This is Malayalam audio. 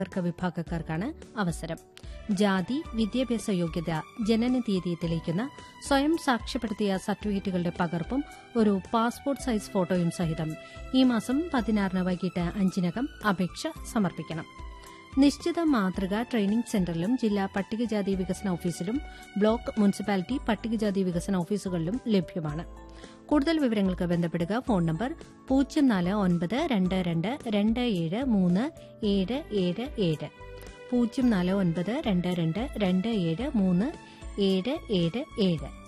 വർഗ വിഭാഗക്കാർക്കാണ് അവസരം ജാതി വിദ്യാഭ്യാസ യോഗ്യത ജനന തീയതി തെളിയിക്കുന്ന സ്വയം സാക്ഷ്യപ്പെടുത്തിയ സർട്ടിഫിക്കറ്റുകളുടെ പകർപ്പും ഒരു പാസ്പോർട്ട് സൈസ് ഫോട്ടോയും സഹിതം ഈ മാസം പതിനാറിന് വൈകിട്ട് അഞ്ചിനകം അപേക്ഷ സമർപ്പിക്കണം നിശ്ചിത മാതൃക ട്രെയിനിംഗ് സെന്ററിലും ജില്ലാ പട്ടികജാതി വികസന ഓഫീസിലും ബ്ലോക്ക് മുനിസിപ്പാലിറ്റി പട്ടികജാതി വികസന ഓഫീസുകളിലും ലഭ്യമാണ് കൂടുതൽ വിവരങ്ങൾക്ക് ബന്ധപ്പെടുക ഫോൺ നമ്പർ പൂജ്യം നാല് ഒൻപത് രണ്ട് രണ്ട് രണ്ട് ഏഴ് മൂന്ന് ഏഴ് ഏഴ് ഏഴ് പൂജ്യം നാല് ഒൻപത് രണ്ട് രണ്ട് രണ്ട് ഏഴ് മൂന്ന് ഏഴ് ഏഴ് ഏഴ്